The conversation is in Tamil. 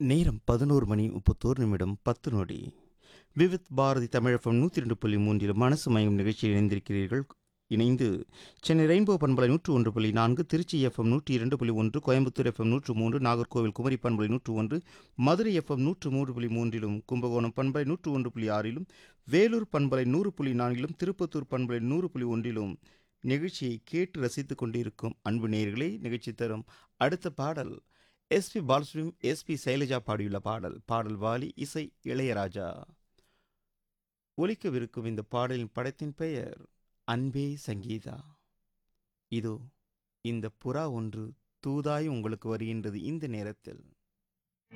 நேரம் பதினோரு மணி முப்பத்தோரு நிமிடம் பத்து நொடி விவித் பாரதி தமிழகம் நூற்றி ரெண்டு புள்ளி மூன்றில் மனசு மயம் நிகழ்ச்சியில் இணைந்திருக்கிறீர்கள் இணைந்து சென்னை ரெயின்போ பண்பலை நூற்று ஒன்று புள்ளி நான்கு திருச்சி எஃப்எம் நூற்றி இரண்டு புள்ளி ஒன்று கோயம்புத்தூர் எஃப்எம் நூற்று மூன்று நாகர்கோவில் குமரி பண்பலை நூற்று ஒன்று மதுரை எஃப்எம் நூற்று மூன்று புள்ளி மூன்றிலும் கும்பகோணம் பண்பலை நூற்று ஒன்று புள்ளி ஆறிலும் வேலூர் பண்பலை நூறு புள்ளி நான்கிலும் திருப்பத்தூர் பண்பலை நூறு புள்ளி ஒன்றிலும் நிகழ்ச்சியை கேட்டு ரசித்துக் கொண்டிருக்கும் அன்பு நேயர்களே நிகழ்ச்சி தரும் அடுத்த பாடல் எஸ்பி பாலசுப்ரமணியம் எஸ்பி சைலஜா பாடியுள்ள பாடல் பாடல் வாலி இசை இளையராஜா ஒலிக்கவிருக்கும் இந்த பாடலின் படத்தின் பெயர் அன்பே சங்கீதா இதோ இந்த புறா ஒன்று தூதாய் உங்களுக்கு வருகின்றது இந்த நேரத்தில்